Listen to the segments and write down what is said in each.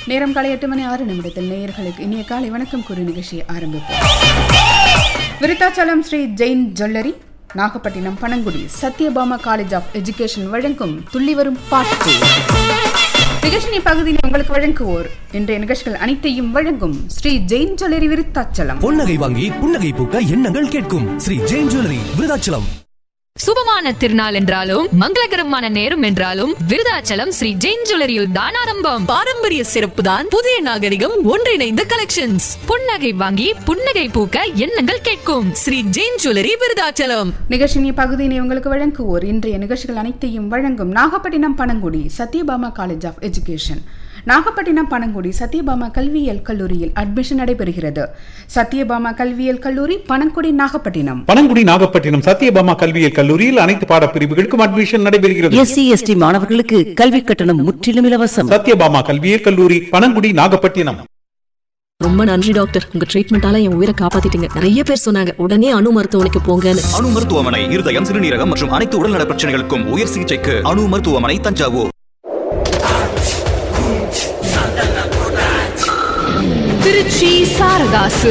நேரம் காலை எட்டு மணி ஆறு நிமிடத்தில் நேயர்களுக்கு இனிய காலை வணக்கம் கூறி நிகழ்ச்சியை ஆரம்பிப்போம் Virudhachalam Sri Jain jewellery Nagapattinam Panangudi Sathyabama college of education வழங்கும் துள்ளி வரும் பாட்டு நிகழ்ச்சியின் பகுதியில் உங்களுக்கு வழங்குவோர் இன்றைய நிகழ்ச்சிகள் அனைத்தையும் வழங்கும் ஸ்ரீ ஜெயின் ஜுவல்லரி விருத்தாச்சலம் பொன்னகை வாங்கி புன்னகை பூக்க எண்ணங்கள் கேட்கும் ஸ்ரீ ஜெயின் ஜுவல்லரி விருதாச்சலம் சுபமான திருநாள் என்றாலும் மங்களகரமான நேரம் என்றாலும் விருதாச்சலம் ஸ்ரீ ஜெயின் ஜுவல்லரியில் தான் ஆரம்பம் பாரம்பரிய சிறப்பு தான் புதிய நாகரிகம் ஒன்றிணைந்த கலெக்ஷன்ஸ் புன்னகை வாங்கி புன்னகை பூக்க எண்ணங்கள் கேட்கும் ஸ்ரீ ஜெயின் ஜுவல்லரி விருதாச்சலம் நிகழ்ச்சியின் பகுதியினை உங்களுக்கு வழங்குவோர் இன்றைய நிகழ்ச்சிகள் அனைத்தையும் வழங்கும் Nagapattinam Panangudi Sathyabama college of education Nagapattinam Panangudi Sathyabama கல்வியியல் கல்லூரியில் அட்மிஷன் நடைபெறுகிறது சத்யபாமா கல்வியியல் கல்லூரி பனங்குடி நாகப்பட்டினம் பனங்குடி நாகப்பட்டினம் சத்யபாமா கல்வியியல் கல்லூரியில் அனைத்து பாடப்பிரிவுகளுக்கும் அட்மிஷன் நடைபெறுகிறது எஸ்சி எஸ்டி மாணவர்களுக்கு கல்வி கட்டணம் முற்றிலும் இலவசம் சத்யபாமா கல்வியியல் கல்லூரி பனங்குடி நாகப்பட்டினம் ரொம்ப நன்றி டாக்டர் உங்க ட்ரீட்மெண்டால என் உயிரை காப்பாத்திட்டீங்க நிறைய பேர் சொன்னாங்க உடனே அணு மருத்துவமனைக்கு போங்கன்னு அணு மருத்துவமனை இருதயம் சிறுநீரகம் மற்றும் அனைத்து உடல்நல பிரச்சனைகளுக்கும் உயர் சிகிச்சைக்கு அணு மருத்துவமனை தஞ்சாவூர் திருச்சி சாரதாசு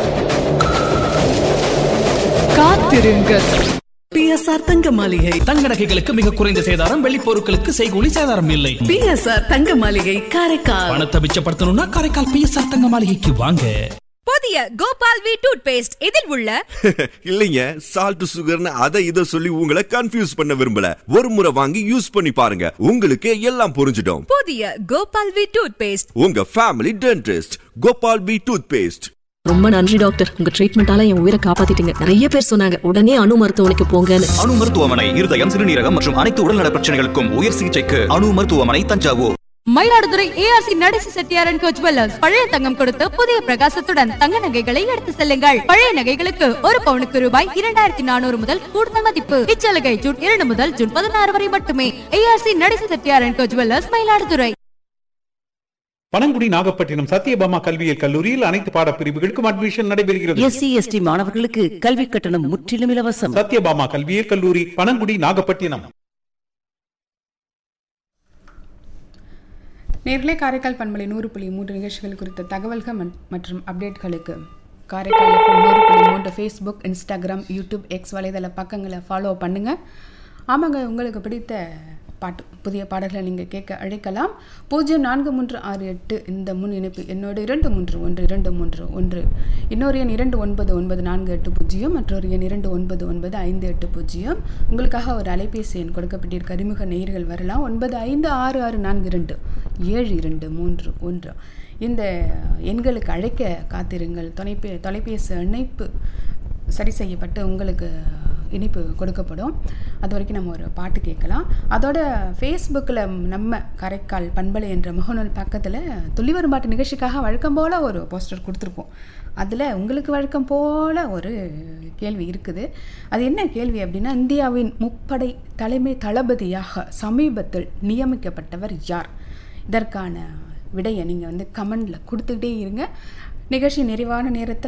காத்திருங்கள் பிஎஸ்ஆர் தங்க மாளிகை தங்க நகைகளுக்கு மிக குறைந்த சேதாரம் வெள்ளி பொருட்களுக்கு செய்கூலி சேதாரம் இல்லை பிஎஸ்ஆர் தங்க மாளிகை காரைக்கால் பணத்தை மிச்சப்படுத்தணும்னா காரைக்கால் பிஎஸ்ஆர் தங்க மாளிகைக்கு வாங்க புதிய கோபால் வி டூத் பேஸ்ட் இதில் உள்ள இல்லைங்க சால்ட் சுகர்னு அதை இதை சொல்லி உங்களை கன்ஃபியூஸ் பண்ண விரும்பல ஒரு முறை வாங்கி யூஸ் பண்ணி பாருங்க உங்களுக்கு எல்லாம் புரிஞ்சிடும் புதிய கோபால் வி டூத் பேஸ்ட் உங்க family dentist Gopal B toothpaste ரொம்ப நன்றி டாக்டர் உங்க ட்ரீட்மெண்டால என் உயிரை காப்பாத்திட்டீங்க நிறைய பேர் சொன்னாங்க உடனே அணு மருத்துவமனைக்கு போங்கன்னு அணு மருத்துவமனை இருதயம் சிறுநீரகம் மற்றும் அனைத்து உடல்நல பிரச்சனைகளுக்கும் உயர் சிகிச்சைக்கு அணு மருத்துவமனை தஞ்சாவூர் மயிலாடுதுறை ஏஆர்சி நடேசி செட்டியாரன் கோ ஜுவல்லர்ஸ் பழைய தங்கம் கொடுத்து புதிய பிரகாசத்துடன் தங்க நகைகளை எடுத்து செல்லுங்கள் பழைய நகைகளுக்கு ஒரு பவுனுக்கு ரூபாய் இரண்டாயிரத்தி நானூறு முதல் கூடுதல் மதிப்பு இச்சலுகை ஜூன் இரண்டு முதல் ஜூன் பதினாறு வரை மட்டுமே ஏஆர்சி நடேசி செட்டியாரன் கோ ஜுவல்லர்ஸ் மயிலாடுதுறை பனங்குடி நாகப்பட்டினம் சத்யபாமா கல்வியியல் கல்லூரியில் அனைத்து பாடப்பிரிவுகளுக்கும் அட்மிஷன் நடைபெறுகிறது எஸ்சி எஸ்டி மாணவர்களுக்கு கல்வி கட்டணம் முற்றிலும் இலவசம் சத்யபாமா கல்வியியல் கல்லூரி பனங்குடி நாகப்பட்டினம் நேர்களே காரைக்கால் பண்பலை நூறு புள்ளி மூன்று நிகழ்ச்சிகள் குறித்த தகவல்கள் மன்- மற்றும் அப்டேட்களுக்கு காரைக்கால் FM நூறு புள்ளி மூன்று ஃபேஸ்புக் இன்ஸ்டாகிராம் யூடியூப் எக்ஸ் வலைதள பக்கங்களை ஃபாலோ பண்ணுங்கள் ஆமாங்க உங்களுக்கு பிடித்த பாட்டு புதிய பாடல்களை நீங்கள் கேட்க அழைக்கலாம் பூஜ்ஜியம் நான்கு மூன்று ஆறு எட்டு இந்த முன் இணைப்பு என்னோட இரண்டு மூன்று ஒன்று இரண்டு மூன்று ஒன்று இன்னொரு எண் இரண்டு ஒன்பது ஒன்பது நான்கு எட்டு பூஜ்ஜியம் மற்றொரு எண் இரண்டு ஒன்பது ஒன்பது ஐந்து எட்டு பூஜ்ஜியம் உங்களுக்காக ஒரு அலைபேசி எண் கொடுக்கப்பட்டிருக்க அறிமுக நேயர்கள் வரலாம் ஒன்பது ஐந்து ஆறு ஆறு நான்கு இரண்டு ஏழு இரண்டு மூன்று ஒன்று இந்த எண்களுக்கு அழைக்க காத்திருங்கள் தொலைபே தொலைபேசி இணைப்பு சரி செய்யப்பட்டு உங்களுக்கு இனிப்பு கொடுக்கப்படும் அது வரைக்கும் நம்ம ஒரு பாட்டு கேட்கலாம் அதோட ஃபேஸ்புக்கில் நம்ம காரைக்கால் பண்பலை என்ற முகநூல் பக்கத்தில் துள்ளி வரும் பாட்டு நிகழ்ச்சிக்காக வழக்கம் போல் ஒரு போஸ்டர் கொடுத்துருப்போம் அதில் உங்களுக்கு வழக்கம் போல் ஒரு கேள்வி இருக்குது அது என்ன கேள்வி அப்படின்னா இந்தியாவின் முப்படை தலைமை தளபதியாக சமீபத்தில் நியமிக்கப்பட்டவர் யார் இதற்கான விடையை நீங்கள் வந்து கமெண்டில் கொடுத்துக்கிட்டே இருங்க நிகழ்ச்சி நிறைவான நேரத்தில்